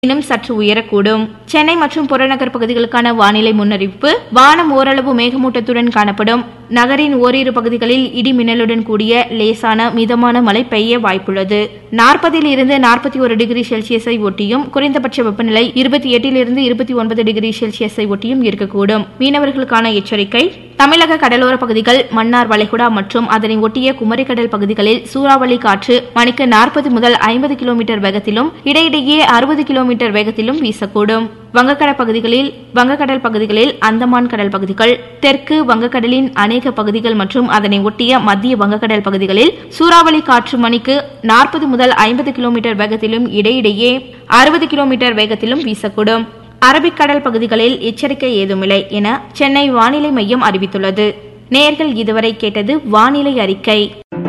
இன்னும் சற்று உயரக்கூடும் சென்னை மற்றும் புறநகர் பகுதிகளுக்கான வானிலை முன்னறிவிப்பு வானம் ஓரளவு மேகமூட்டத்துடன் காணப்படும் நகரின் ஓரிரு பகுதிகளில் இடி மின்னலுடன் கூடிய லேசான மிதமான மழை பெய்ய வாய்ப்புள்ளது நாற்பதில் இருந்து நாற்பத்தி ஒரு டிகிரி செல்சியஸை ஒட்டியும் குறைந்தபட்ச வெப்பநிலை இருபத்தி எட்டிலிருந்து இருபத்தி ஒன்பது டிகிரி செல்சியஸை ஒட்டியும் இருக்கக்கூடும் மீனவர்களுக்கான எச்சரிக்கை தமிழக கடலோர பகுதிகள் மன்னார் வளைகுடா மற்றும் அதனை ஒட்டிய குமரிக்கடல் பகுதிகளில் சூறாவளி காற்று மணிக்கு நாற்பது முதல் ஐம்பது கிலோமீட்டர் வேகத்திலும் இடையிடையே அறுபது கிலோமீட்டர் வேகத்திலும் வீசக்கூடும் வங்கக்கடல் பகுதிகளில் வங்கக்கடல் பகுதிகளில் அந்தமான் கடல் பகுதிகள் தெற்கு வங்கக்கடலின் அநேக பகுதிகள் மற்றும் அதனை ஒட்டிய மத்திய வங்கக்கடல் பகுதிகளில் சூறாவளி காற்று மணிக்கு நாற்பது முதல் ஐம்பது கிலோமீட்டர் வேகத்திலும் இடையிடையே அறுபது கிலோமீட்டர் வேகத்திலும் வீசக்கூடும் அரபிக்கடல் பகுதிகளில் எச்சரிக்கை ஏதுமில்லை என சென்னை வானிலை மையம் அறிவித்துள்ளது நேர்கள் இதுவரை கேட்டது வானிலை அறிக்கை